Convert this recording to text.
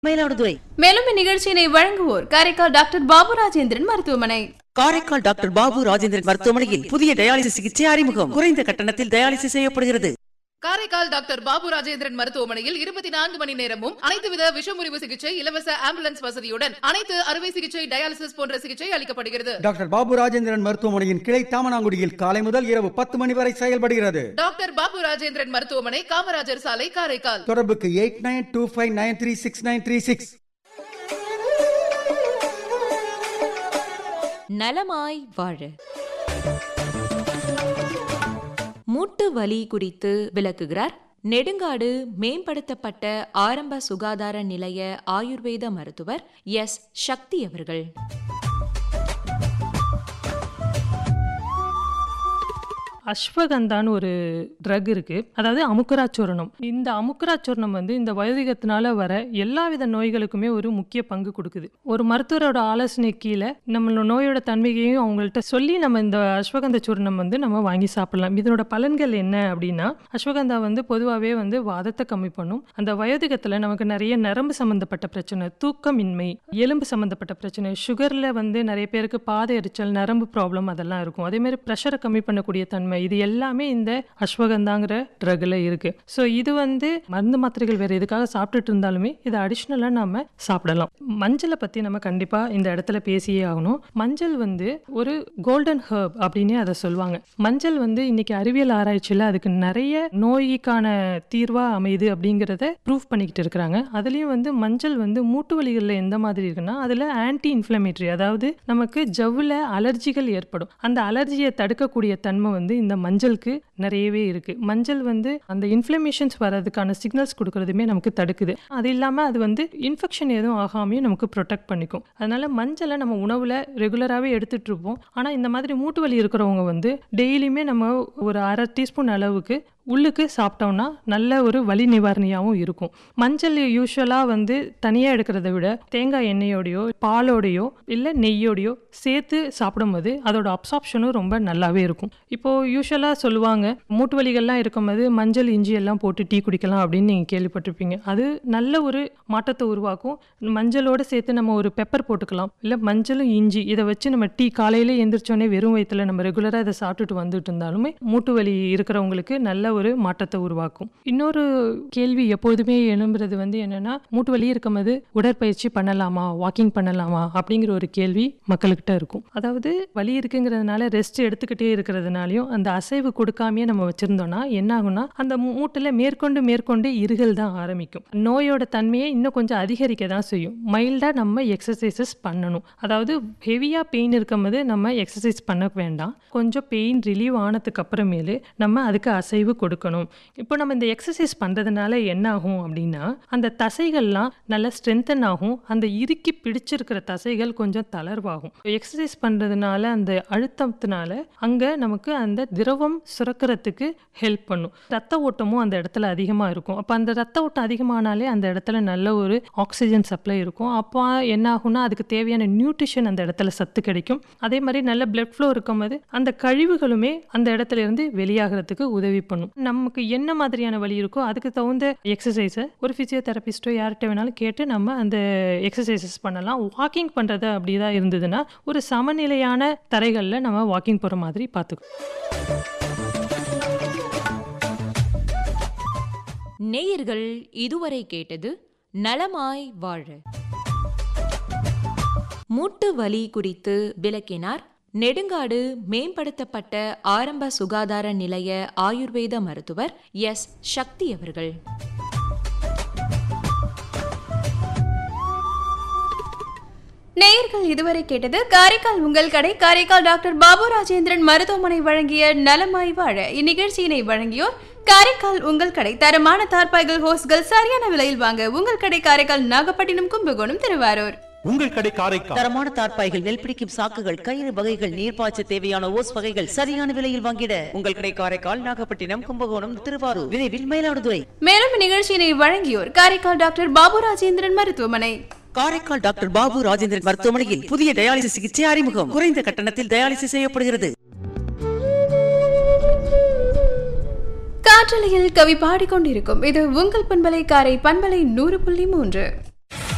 மயிலாடுதுறை மேலும் இந்நிகழ்ச்சியினை வழங்குவோர் காரைக்கால் டாக்டர் பாபு ராஜேந்திரன் மருத்துவமனை காரைக்கால் டாக்டர் பாபு ராஜேந்திரன் மருத்துவமனையில் புதிய டயாலிசிஸ் சிகிச்சை அறிமுகம் குறைந்த கட்டணத்தில் டயாலிசிஸ் செய்யப்படுகிறது காரைக்கால் டாக்டர் பாபு ராஜேந்திரன் மருத்துவமனையில் இருபத்தி நான்கு மணி நேரமும் அனைத்து வித விஷமுறிவு சிகிச்சை இலவச ஆம்புலன்ஸ் வசதியுடன் அனைத்து அறுவை சிகிச்சை டயாலிசிஸ் போன்ற சிகிச்சை அளிக்கப்படுகிறது டாக்டர் பாபு ராஜேந்திரன் மருத்துவமனையின் கிளை தாமனாங்குடியில் காலை முதல் இரவு பத்து மணி வரை செயல்படுகிறது டாக்டர் பாபு ராஜேந்திரன் மருத்துவமனை காமராஜர் சாலை காரைக்கால் தொடர்புக்கு eight nine two five nine three six nine three six நலமாய் வாழ மூட்டு வலி குறித்து விளக்குகிறார் நெடுங்காடு மேம்படுத்தப்பட்ட ஆரம்ப சுகாதார நிலைய ஆயுர்வேத மருத்துவர் எஸ் சக்தி அவர்கள் அஸ்வகந்தான்னு ஒரு ட்ரக் இருக்கு அதாவது அமுக்குராச்சூரணம் இந்த அமுக்குராச்சூரணம் வந்து இந்த வயோதிகத்தினால வர எல்லா வித நோய்களுக்குமே ஒரு முக்கிய பங்கு கொடுக்குது ஒரு மருத்துவரோட ஆலோசனை கீழே நம்ம நோயோட தன்மையையும் அவங்கள்ட்ட சொல்லி நம்ம இந்த அஸ்வகந்த சூர்ணம் வந்து நம்ம வாங்கி சாப்பிடலாம் இதனோட பலன்கள் என்ன அப்படின்னா அஸ்வகந்தா வந்து பொதுவாகவே வந்து வாதத்தை கம்மி பண்ணும் அந்த வயோதிகத்தில் நமக்கு நிறைய நரம்பு சம்மந்தப்பட்ட பிரச்சனை தூக்கமின்மை எலும்பு சம்மந்தப்பட்ட பிரச்சனை சுகரில் வந்து நிறைய பேருக்கு பாதை எரிச்சல் நரம்பு ப்ராப்ளம் அதெல்லாம் இருக்கும் அதே மாதிரி ப்ரெஷரை கம்மி பண்ணக்கூடிய தன்மை இது எல்லாமே இந்த அஸ்வகந்தாங்கிற ட்ரக்ல இருக்கு ஸோ இது வந்து மருந்து மாத்திரைகள் வேற எதுக்காக சாப்பிட்டுட்டு இருந்தாலுமே இது அடிஷ்னலாக நம்ம சாப்பிடலாம் மஞ்சளை பற்றி நம்ம கண்டிப்பாக இந்த இடத்துல பேசியே ஆகணும் மஞ்சள் வந்து ஒரு கோல்டன் ஹர்ப் அப்படின்னே அதை சொல்லுவாங்க மஞ்சள் வந்து இன்னைக்கு அறிவியல் ஆராய்ச்சியில் அதுக்கு நிறைய நோய்க்கான தீர்வா அமையுது அப்படிங்கிறத ப்ரூவ் பண்ணிக்கிட்டு இருக்கிறாங்க அதுலேயும் வந்து மஞ்சள் வந்து மூட்டு வலிகளில் எந்த மாதிரி இருக்குன்னா அதில் ஆன்டி இன்ஃப்ளமேட்டரி அதாவது நமக்கு ஜவ்வில் அலர்ஜிகள் ஏற்படும் அந்த அலர்ஜியை தடுக்கக்கூடிய தன்மை வந்து இந்த மஞ்சளுக்கு நிறையவே இருக்கு மஞ்சள் வந்து அந்த இன்ஃப்ளமேஷன்ஸ் வர்றதுக்கான சிக்னல்ஸ் கொடுக்கறதுமே நமக்கு தடுக்குது அது இல்லாமல் அது வந்து இன்ஃபெக்ஷன் எதுவும் ஆகாமையும் நமக்கு ப்ரொடெக்ட் பண்ணிக்கும் அதனால மஞ்சளை நம்ம உணவில் ரெகுலராகவே எடுத்துட்டு இருப்போம் ஆனால் இந்த மாதிரி மூட்டு வலி இருக்கிறவங்க வந்து டெய்லியுமே நம்ம ஒரு அரை டீஸ்பூன் அளவுக்கு உள்ளுக்கு சாப்பிட்டோம்னா நல்ல ஒரு வலி நிவாரணியாகவும் இருக்கும் மஞ்சள் யூஸ்வலாக வந்து தனியாக எடுக்கிறத விட தேங்காய் எண்ணெயோடையோ பாலோடையோ இல்லை நெய்யோடையோ சேர்த்து சாப்பிடும்போது அதோட அப்சார்ப்ஷனும் ரொம்ப நல்லாவே இருக்கும் இப்போது யூஸ்வலாக சொல்லுவாங்க மூட்டு வலிகள்லாம் இருக்கும்போது மஞ்சள் இஞ்சி எல்லாம் போட்டு டீ குடிக்கலாம் அப்படின்னு நீங்கள் கேள்விப்பட்டிருப்பீங்க அது நல்ல ஒரு மாற்றத்தை உருவாக்கும் மஞ்சளோடு சேர்த்து நம்ம ஒரு பெப்பர் போட்டுக்கலாம் இல்லை மஞ்சளும் இஞ்சி இதை வச்சு நம்ம டீ காலையிலே எந்திரிச்சோடனே வெறும் வயிற்றுல நம்ம ரெகுலராக இதை சாப்பிட்டுட்டு வந்துட்டு இருந்தாலுமே மூட்டு வலி இருக்கிறவங்களுக்கு நல்ல ஒரு மாற்றத்தை உருவாக்கும் இன்னொரு கேள்வி எப்போதுமே எழும்புறது வந்து என்னன்னா மூட்டு வலி இருக்கும்போது உடற்பயிற்சி பண்ணலாமா வாக்கிங் பண்ணலாமா அப்படிங்கிற ஒரு கேள்வி மக்கள்கிட்ட இருக்கும் அதாவது வலி இருக்குங்கிறதுனால ரெஸ்ட் எடுத்துக்கிட்டே இருக்கிறதுனாலையும் அந்த அசைவு கொடுக்காமயே நம்ம வச்சிருந்தோம்னா என்ன ஆகும்னா அந்த மூட்டில் மேற்கொண்டு மேற்கொண்டு இருகல் தான் ஆரம்பிக்கும் நோயோட தன்மையை இன்னும் கொஞ்சம் அதிகரிக்க தான் செய்யும் மைல்டாக நம்ம எக்ஸசைசஸ் பண்ணணும் அதாவது ஹெவியாக பெயின் இருக்கும்போது நம்ம எக்ஸசைஸ் பண்ண வேண்டாம் கொஞ்சம் பெயின் ரிலீவ் ஆனதுக்கு அப்புறமேலு நம்ம அதுக்கு அசைவு கொடுக்கணும் இப்போ நம்ம இந்த எக்ஸசைஸ் பண்ணுறதுனால என்ன ஆகும் அப்படின்னா அந்த தசைகள்லாம் நல்லா ஸ்ட்ரென்தன் ஆகும் அந்த இறுக்கி பிடிச்சிருக்கிற தசைகள் கொஞ்சம் தளர்வாகும் எக்ஸசைஸ் பண்ணுறதுனால அந்த அழுத்தத்தினால அங்கே நமக்கு அந்த திரவம் சுரக்கிறதுக்கு ஹெல்ப் பண்ணும் ரத்த ஓட்டமும் அந்த இடத்துல அதிகமாக இருக்கும் அப்போ அந்த ரத்த ஓட்டம் அதிகமானாலே அந்த இடத்துல நல்ல ஒரு ஆக்சிஜன் சப்ளை இருக்கும் அப்போ என்ன ஆகும்னா அதுக்கு தேவையான நியூட்ரிஷன் அந்த இடத்துல சத்து கிடைக்கும் அதே மாதிரி நல்ல பிளட் ஃப்ளோ இருக்கும்போது அந்த கழிவுகளுமே அந்த இடத்துல இருந்து வெளியாகிறதுக்கு உதவி பண்ணும் நமக்கு என்ன மாதிரியான வழி இருக்கோ அதுக்கு தகுந்த எக்ஸசைஸை ஒரு ஃபிசியோதெரபிஸ்ட்டோ யார்கிட்ட வேணாலும் கேட்டு நம்ம அந்த எக்ஸசைசஸ் பண்ணலாம் வாக்கிங் பண்ணுறது அப்படி தான் இருந்ததுன்னா ஒரு சமநிலையான தரைகளில் நம்ம வாக்கிங் போகிற மாதிரி பார்த்துக்கணும் நேயர்கள் இதுவரை கேட்டது நலமாய் வாழ மூட்டு வலி குறித்து விளக்கினார் நெடுங்காடு மேம்படுத்தப்பட்ட ஆரம்ப சுகாதார நிலைய ஆயுர்வேத மருத்துவர் எஸ் சக்தி அவர்கள் நேயர்கள் இதுவரை கேட்டது காரைக்கால் உங்கள் கடை காரைக்கால் டாக்டர் பாபு ராஜேந்திரன் மருத்துவமனை வழங்கிய நலமாய் வாழ இந்நிகழ்ச்சியினை வழங்கியோர் காரைக்கால் உங்கள் கடை தரமான தார்பாய்கள் ஹோஸ்கள் சரியான விலையில் வாங்க உங்கள் கடை காரைக்கால் நாகப்பட்டினம் கும்பகோணம் திருவாரூர் உங்கள் கடை காரைக்கால் தரமான தார்ப்பாய்கள் நெல் பிடிக்கும் சாக்குகள் கயிறு வகைகள் நீர்ப்பாய்ச்ச தேவையான ஓஸ் வகைகள் சரியான விலையில் வாங்கிட உங்கள் கடை காரைக்கால் நாகப்பட்டினம் கும்பகோணம் திருவாரூர் விரைவில் மயிலாடுதுறை மேலும் இந்நிகழ்ச்சியினை வழங்கியோர் காரைக்கால் டாக்டர் பாபு ராஜேந்திரன் மருத்துவமனை காரைக்கால் டாக்டர் பாபு ராஜேந்திரன் மருத்துவமனையில் புதிய டயாலிசிஸ் சிகிச்சை அறிமுகம் குறைந்த கட்டணத்தில் டயாலிசிஸ் செய்யப்படுகிறது காற்றலையில் கவி பாடிக்கொண்டிருக்கும் இது உங்கள் பண்பலை காரை பண்பலை நூறு புள்ளி மூன்று